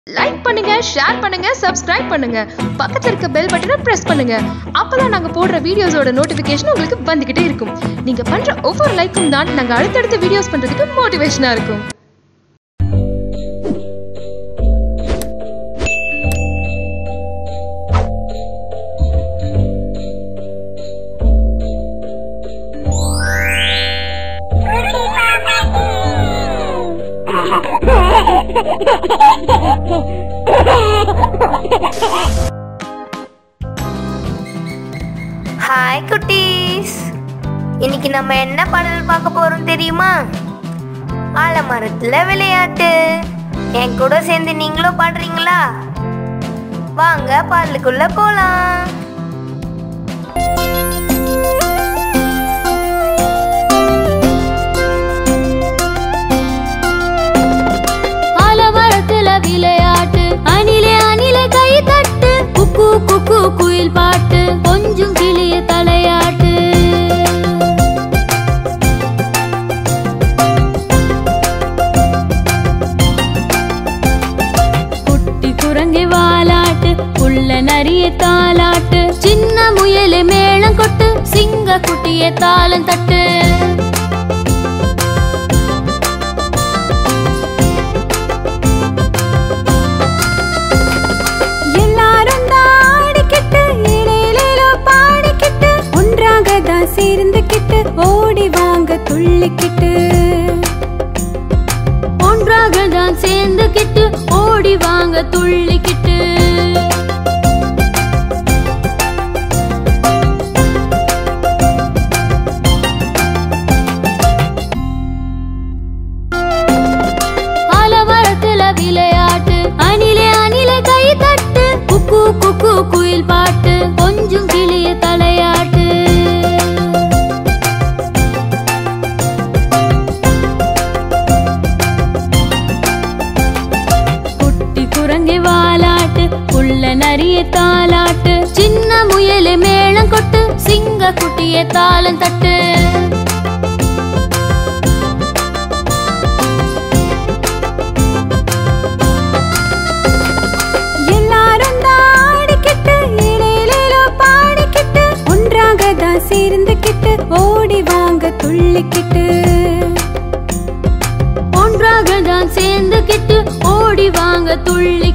like பண்ணுங்க share பண்ணுங்க subscribe பண்ணுங்க பக்கத்துல இருக்க பெல் பட்டனை பிரஸ் பண்ணுங்க அப்பதான் நாங்க போடுற வீடியோஸோட நோட்டிபிகேஷன் உங்களுக்கு வந்துகிட்டே இருக்கும் நீங்க பண்ற ஒவ்வொரு லைக்கும் தான் நாங்க அடுத்தடுத்த வீடியோஸ் பண்றதுக்கு மோட்டிவேஷனா இருக்கும் ஹாய் குட்டீஸ் இன்னைக்கு நம்ம என்ன பாடல் பார்க்க போறோம் தெரியுமா ஆலமரத்துல விளையாட்டு என் கூட சேர்ந்து நீங்களும் பாடுறீங்களா வாங்க பாடலுக்குள்ள போலாம் ஆலமரத்துல விளையாட்டு அணிலே அணிலே கை தட்டு குக்கு குக்கு குயில் பாட்டு கொஞ்சம் கிளிய தலையாட்டு குட்டி குரங்கி வாலாட்டு புள்ள நரிய தாலாட்டு சின்ன முயலு மேளம் கொட்டு சிங்க குட்டிய தாளம் தட்டு எல்லாரும் தான் ஆடிக்கிட்டு இலையிலேலோ பாடிக்கிட்டு ஒன்றாக தான் சேர்ந்துக்கிட்டு ஓடி வாங்க துள்ளிக்கிட்டு ஒன்றாக தான் சேர்ந்துக்கிட்டு ஓடி வாங்க துள்ளிக்கிட்டு ஆலமரத்துல விளையாட்டு அணிலே அணிலே கை தட்டு குக்கு குக்கு குயில் பாட்டு கொஞ்சம் கிளிய தலையாட்டு குட்டி குரங்கி வாலாட்டு புள்ள நரிய தாலாட்டு சின்ன முயலு மேளம் கொட்டு சிங்க குட்டிய தாளம் தட்டு எல்லாரும் தான் ஆடிக்கிட்டு இலையிலேலோ பாடிக்கிட்டு ஒன்றாக தான் சேர்ந்துக்கிட்டு ஓடி வாங்க துள்ளிக்கிட்டு ஒன்றாக தான் சேர்ந்துக்கிட்டு ஓடி வாங்க துள்ளி